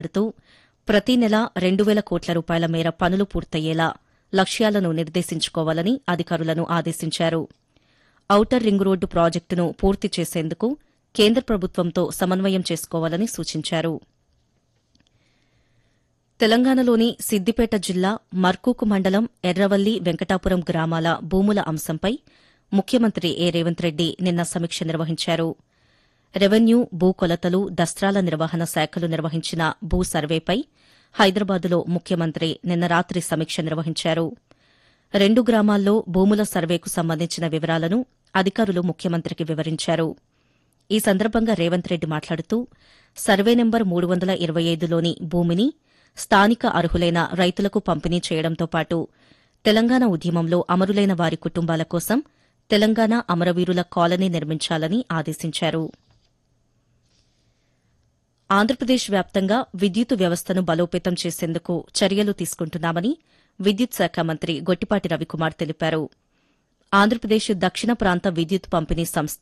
మాట్లాడుతూ ప్రతి నెల రెండు వేల కోట్ల రూపాయల మేర పనులు పూర్తయ్యేలా లక్ష్యాలను నిర్దేశించుకోవాలని అధికారులను ఆదేశించారు ఔటర్ రింగ్ రోడ్డు ప్రాజెక్టును పూర్తి చేసేందుకు కేంద్ర ప్రభుత్వంతో సమన్వయం చేసుకోవాలని సూచించారు తెలంగాణలోని సిద్దిపేట జిల్లా మర్కూకు మండలం ఎర్రవల్లి వెంకటాపురం గ్రామాల భూముల అంశంపై ముఖ్యమంత్రి ఏ రేవంత్ రెడ్డి నిన్న సమీక్ష నిర్వహించారు రెవెన్యూ భూ కొలతలు దస్త్రాల నిర్వహణ శాఖలు నిర్వహించిన భూ సర్వేపై హైదరాబాదులో ముఖ్యమంత్రి నిన్న రాత్రి సమీక్ష నిర్వహించారు రెండు గ్రామాల్లో భూముల సర్వేకు సంబంధించిన వివరాలను అధికారులు ముఖ్యమంత్రికి వివరించారు ఈ సందర్భంగా రేవంత్ రెడ్డి మాట్లాడుతూ సర్వే నెంబర్ మూడు వందల ఇరవై ఐదులోని భూమిని స్థానిక అర్హులైన రైతులకు పంపిణీ చేయడంతో పాటు తెలంగాణ ఉద్యమంలో అమరులైన వారి కుటుంబాల కోసం తెలంగాణ అమరవీరుల కాలనీ నిర్మించాలని ఆదేశించారు ఆంధ్రప్రదేశ్ వ్యాప్తంగా విద్యుత్ వ్యవస్థను బలోపేతం చేసేందుకు చర్యలు తీసుకుంటున్నామని విద్యుత్ శాఖ మంత్రి గొట్టిపాటి రవికుమార్ తెలిపారు ఆంధ్రప్రదేశ్ దక్షిణ ప్రాంత విద్యుత్ పంపిణీ సంస్థ